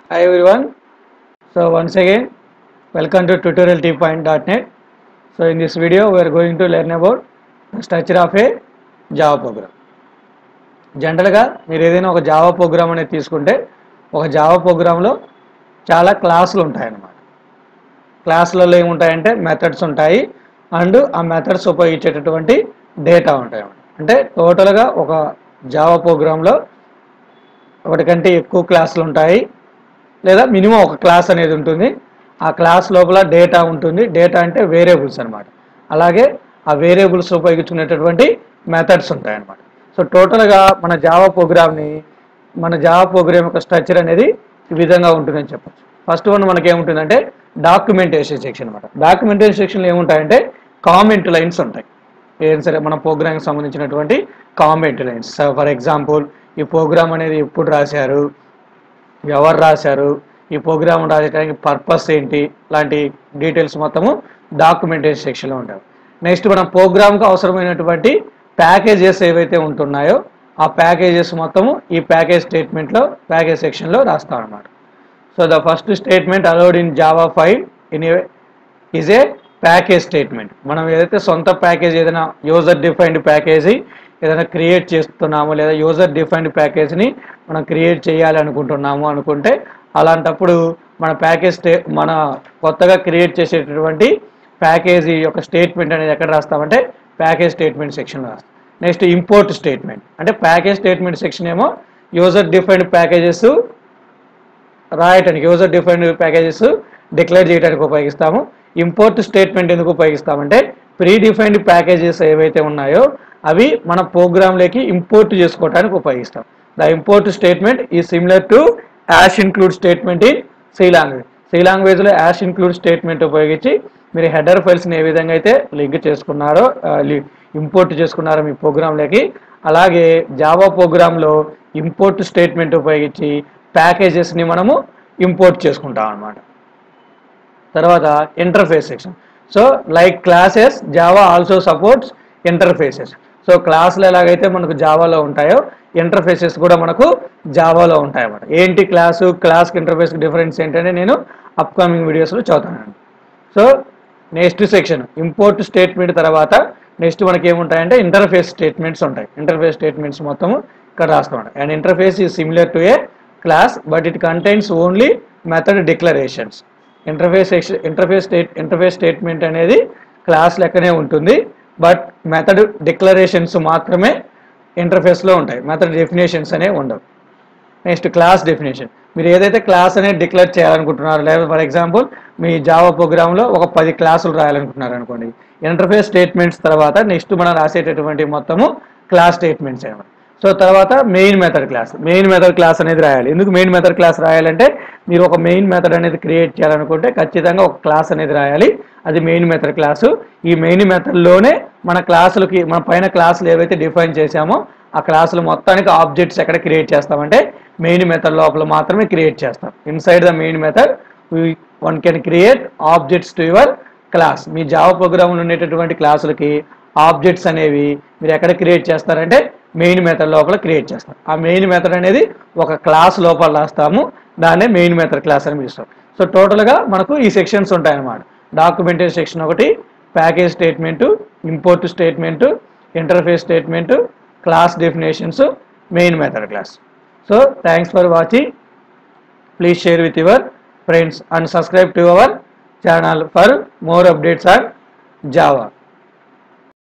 Hi everyone. So once again, welcome to tutorialtpoint.net. So in this video, we are going to learn about the structure of a Java program. జనరల్గా మీరు ఏదైనా ఒక Java programme అనేది తీసుకుంటే ఒక Java ప్రోగ్రాంలో చాలా క్లాసులు ఉంటాయన్నమాట క్లాసులలో ఏముంటాయంటే మెథడ్స్ ఉంటాయి అండ్ ఆ మెథడ్స్ ఉపయోగించేటటువంటి డేటా ఉంటాయి అంటే టోటల్గా ఒక జావా ప్రోగ్రాంలో ఒకటి కంటే ఎక్కువ క్లాసులు ఉంటాయి లేదా మినిమం ఒక క్లాస్ అనేది ఉంటుంది ఆ క్లాస్ లోపల డేటా ఉంటుంది డేటా అంటే వేరియబుల్స్ అనమాట అలాగే ఆ వేరియబుల్స్ ఉపయోగించుకునేటటువంటి మెథడ్స్ ఉంటాయి అనమాట సో టోటల్గా మన జావా ప్రోగ్రామ్ని మన జావా ప్రోగ్రామ్ యొక్క స్ట్రక్చర్ అనేది ఈ విధంగా ఉంటుందని చెప్పచ్చు ఫస్ట్ వన్ మనకి ఏముంటుందంటే డాక్యుమెంటేషన్ సెక్షన్ అనమాట డాక్యుమెంటేషన్ సెక్షన్లో ఏముంటాయంటే కామెంట్ లైన్స్ ఉంటాయి ఏం సరే మన ప్రోగ్రామ్కి సంబంధించినటువంటి కామెంట్ లైన్స్ ఫర్ ఎగ్జాంపుల్ ఈ ప్రోగ్రామ్ అనేది ఎప్పుడు రాశారు ఎవరు రాశారు ఈ ప్రోగ్రామ్ రాసేటానికి పర్పస్ ఏంటి లాంటి డీటెయిల్స్ మొత్తము డాక్యుమెంటేషన్ సెక్షన్లో ఉంటాయి నెక్స్ట్ మనం ప్రోగ్రామ్కి అవసరమైనటువంటి ప్యాకేజెస్ ఏవైతే ఉంటున్నాయో ఆ ప్యాకేజెస్ మొత్తము ఈ ప్యాకేజ్ స్టేట్మెంట్లో ప్యాకేజ్ సెక్షన్లో రాస్తాం అనమాట so the first statement allowed in Java five in is a package statement మనం ఏదైతే సొంత ప్యాకేజ్ ఏదైనా యూజర్ డిఫైన్డ్ ప్యాకేజీ ఏదైనా క్రియేట్ చేస్తున్నాము లేదా యూజర్ డిఫైన్డ్ ప్యాకేజ్ని మనం క్రియేట్ చేయాలి అనుకుంటున్నాము అనుకుంటే అలాంటప్పుడు మన ప్యాకేజ్ స్టే మన కొత్తగా క్రియేట్ చేసేటటువంటి ప్యాకేజీ యొక్క స్టేట్మెంట్ అనేది ఎక్కడ రాస్తామంటే ప్యాకేజ్ స్టేట్మెంట్ సెక్షన్లో రాస్తాం నెక్స్ట్ ఇంపోర్ట్ స్టేట్మెంట్ అంటే ప్యాకేజ్ స్టేట్మెంట్ సెక్షన్ ఏమో యూజర్ డిఫైన్డ్ ప్యాకేజెస్ రాయటానికి యూజర్ డిఫైన్డ్ ప్యాకేజెస్ డిక్లేర్ చేయడానికి ఉపయోగిస్తాము ఇంపోర్ట్ స్టేట్మెంట్ ఎందుకు ఉపయోగిస్తామంటే ప్రీ డిఫైన్డ్ ప్యాకేజెస్ ఏవైతే ఉన్నాయో అవి మన ప్రోగ్రాంలోకి ఇంపోర్ట్ చేసుకోవడానికి ఉపయోగిస్తాం the import statement is similar to hash include statement in C language C లాంగ్వేజ్లో యాష్ ఇన్క్లూడ్ స్టేట్మెంట్ ఉపయోగించి మీరు హెడర్ ఫైల్స్ని ఏ విధంగా అయితే లింక్ చేసుకున్నారో ఇంపోర్ట్ చేసుకున్నారో మీ ప్రోగ్రాంలోకి అలాగే జావా ప్రోగ్రాంలో ఇంపోర్ట్ స్టేట్మెంట్ ఉపయోగించి ప్యాకేజెస్ని మనము ఇంపోర్ట్ చేసుకుంటాం అనమాట తర్వాత interface section so like classes Java also supports interfaces so క్లాసులు ఎలాగైతే మనకు జావాలో ఉంటాయో ఇంటర్ఫేసెస్ కూడా మనకు జావాలో ఉంటాయి అన్నమాట ఏంటి క్లాసు క్లాస్కి ఇంటర్ఫేస్ డిఫరెన్స్ ఏంటంటే నేను అప్కమింగ్ వీడియోస్లో చదువుతాను so next section import statement తర్వాత నెక్స్ట్ మనకి ఏముంటాయంటే ఇంటర్ఫేస్ స్టేట్మెంట్స్ ఉంటాయి ఇంటర్ఫేస్ స్టేట్మెంట్స్ మొత్తము ఇక్కడ రాస్తాం and interface is similar to a class but it contains only method declarations interface interface state interface statement అనేది క్లాస్ లెక్కనే ఉంటుంది బట్ మెథడ్ డిక్లరేషన్స్ మాత్రమే ఇంటర్ఫేస్లో ఉంటాయి మెథడ్ డెఫినేషన్స్ అనేవి ఉండవు నెక్స్ట్ క్లాస్ డెఫినేషన్ మీరు ఏదైతే క్లాస్ అనేది డిక్లేర్ చేయాలనుకుంటున్నారో లేదా ఫర్ ఎగ్జాంపుల్ మీ జావా ప్రోగ్రాంలో ఒక పది క్లాసులు రాయాలనుకుంటున్నారు అనుకోండి ఇంటర్ఫేస్ స్టేట్మెంట్స్ తర్వాత నెక్స్ట్ మనం రాసేటటువంటి మొత్తము క్లాస్ స్టేట్మెంట్స్ అనమాట సో తర్వాత main method class main method class అనేది రాయాలి ఎందుకు మెయిన్ మెథడ్ క్లాస్ రాయాలంటే మీరు ఒక మెయిన్ మెథడ్ అనేది క్రియేట్ చేయాలనుకుంటే ఖచ్చితంగా ఒక క్లాస్ అనేది రాయాలి అది మెయిన్ మెథడ్ క్లాసు ఈ మెయిన్ మెథడ్లోనే మన క్లాసులకి మన పైన క్లాసులు ఏవైతే డిఫైన్ చేశామో ఆ క్లాసులు మొత్తానికి ఆబ్జెక్ట్స్ ఎక్కడ క్రియేట్ చేస్తామంటే మెయిన్ మెథడ్ లోపల మాత్రమే క్రియేట్ చేస్తాం inside the main method one can create objects to your class మీ జావా ప్రోగ్రామ్లో ఉండేటటువంటి క్లాసులకి ఆబ్జెక్ట్స్ అనేవి మీరు ఎక్కడ క్రియేట్ చేస్తారంటే మెయిన్ మెథడ్ లోపల క్రియేట్ చేస్తాం ఆ మెయిన్ మెథడ్ అనేది ఒక క్లాస్ లోపల రాస్తాము దాన్నే మెయిన్ మెథడ్ క్లాస్ అని పిలుస్తాం సో టోటల్గా మనకు ఈ సెక్షన్స్ ఉంటాయన్నమాట డాక్యుమెంటేషన్ సెక్షన్ ఒకటి package statement import statement interface statement class definitions main method class so thanks for watching please share with your friends and subscribe to our channel for more updates on Java